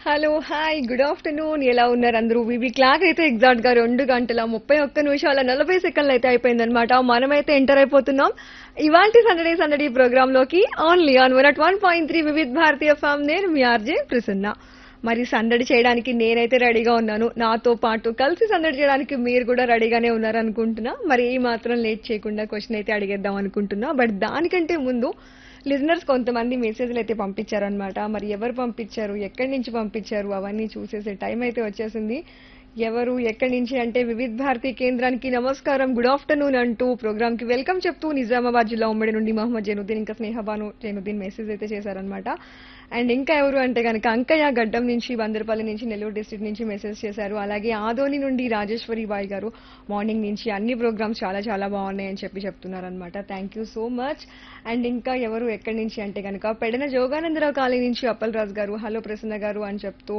hello hi good afternoon ఎలా ఉన్నారు అందరూ వివి క్లాక్ అయితే ఎగ్జాక్ట్ గా రెండు గంటల ముప్పై ఒక్క నిమిషాల నలభై సెకండ్లు అయితే అయిపోయిందనమాట మనమైతే ఎంటర్ అయిపోతున్నాం ఇవాల్టి సందడి సందడి ప్రోగ్రామ్ లోకి only on one at one point three Vividh భారతీయ ఫామ్ నేను మీ ఆర్జే ప్రసన్న మరి సందడి చేయడానికి నేనైతే రెడీగా ఉన్నాను నాతో పాటు కలిసి సందడి చేయడానికి మీరు కూడా రెడీగానే ఉన్నారు అనుకుంటున్నా మరి ఏ మాత్రం లేట్ చేయకుండా క్వశ్చన్ అయితే అడిగేద్దాం అనుకుంటున్నా బట్ దానికంటే ముందు లిజనర్స్ కొంతమంది మెసేజ్లు అయితే పంపించారనమాట మరి ఎవరు పంపించారు ఎక్కడి నుంచి పంపించారు అవన్నీ చూసేసే టైం అయితే వచ్చేసింది ఎవరు ఎక్కడి నుంచి అంటే వివిధ్ భారతి కేంద్రానికి నమస్కారం గుడ్ ఆఫ్టర్నూన్ అంటూ ప్రోగ్రామ్ కి వెల్కమ్ చెప్తూ నిజామాబాద్ జిల్లా ఉమ్మడి నుండి మహమ్మద్ జైనుద్దీన్ ఇంకా స్నేహబాను జైనుద్దీన్ మెసేజ్ అయితే చేశారనమాట అండ్ ఇంకా ఎవరు అంటే కనుక అంకయ్య గడ్డం నుంచి బందరపల్లి నుంచి నెల్లూరు డిస్ట్రిక్ట్ నుంచి మెసేజ్ చేశారు అలాగే ఆదోని నుండి రాజేశ్వరి బాయ్ గారు మార్నింగ్ నుంచి అన్ని ప్రోగ్రామ్స్ చాలా చాలా బాగున్నాయని చెప్పి చెప్తున్నారనమాట thank you so much and ఇంకా ఎవరు ఎక్కడి నుంచి అంటే కనుక పెడన జోగానందరావు కాలనీ నుంచి అప్పల్ రాజు గారు హలో ప్రసన్న గారు అని చెప్తూ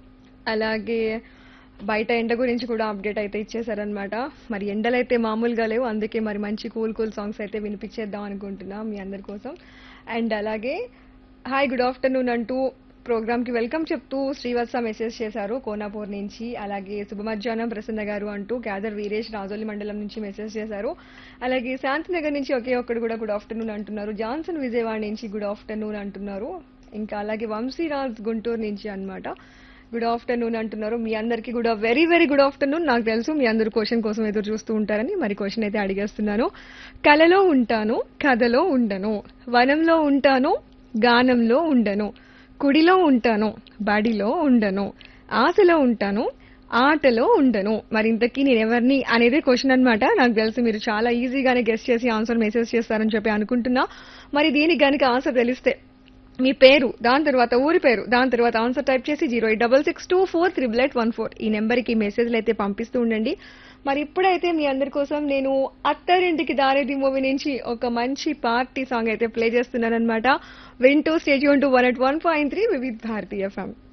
అలాగే బయట ఎండ గురించి కూడా అప్డేట్ అయితే ఇచ్చేసారనమాట మరి ఎండలైతే మామూలుగా లేవు అందుకే మరి మంచి కూల్ కూల్ సాంగ్స్ అయితే వినిపించేద్దాం అనుకుంటున్నా మీ అందరి కోసం అండ్ అలాగే హాయ్ గుడ్ ఆఫ్టర్నూన్ అంటూ ప్రోగ్రామ్ కి వెల్కమ్ చెప్తూ శ్రీవత్స మెసేజ్ చేశారు కోనాపూర్ నుంచి అలాగే శుభ మధ్యాహ్నం ప్రసన్న గారు అంటూ క్యాదర్ వీరేష్ రాజోలి మండలం నుంచి మెసేజ్ చేశారు అలాగే శాంతినగర్ నుంచి ఒకే ఒక్కడు కూడా గుడ్ ఆఫ్టర్నూన్ అంటున్నారు జాన్సన్ విజయవాడ నుంచి గుడ్ ఆఫ్టర్నూన్ అంటున్నారు ఇంకా అలాగే వంశీరాజ్ గుంటూరు నుంచి అన్నమాట గుడ్ ఆఫ్టర్నూన్ అంటున్నారు మీ అందరికీ కూడా వెరీ వెరీ గుడ్ ఆఫ్టర్నూన్ నాకు తెలుసు మీ అందరు క్వశ్చన్ కోసం ఎదురు చూస్తూ ఉంటారని మరి క్వశ్చన్ అయితే అడిగేస్తున్నాను కలలో ఉంటాను కథలో ఉండను వనంలో ఉంటాను గానంలో ఉండను కుడిలో ఉంటాను బడిలో ఉండను ఆశలో ఉంటాను ఆటలో ఉండను మరి ఇంతకీ నేను ఎవరిని అనేది క్వశ్చన్ అన్నమాట నాకు తెలుసు మీరు చాలా ఈజీగానే గెస్ట్ చేసి ఆన్సర్ మెసేజ్ చేస్తారని చెప్పి అనుకుంటున్నా మరి దీనికి గనుక ఆన్సర్ తెలిస్తే మీ పేరు దాని తర్వాత ఊరి పేరు దాని తర్వాత ఆన్సర్ టైప్ చేసి zero eight double six two four triple eight one four ఈ నెంబర్కి మెసేజ్లు అయితే పంపిస్తూ ఉండండి మరి ఇప్పుడైతే మీ అందరి కోసం నేను అత్తారింటికి దారేది మూవీ నుంచి ఒక మంచి పార్టీ సాంగ్ అయితే ప్లే చేస్తున్నాను అనమాట వింటూ stay tuned to one at one point three Vividh భారతీయ ఎఫ్ఎం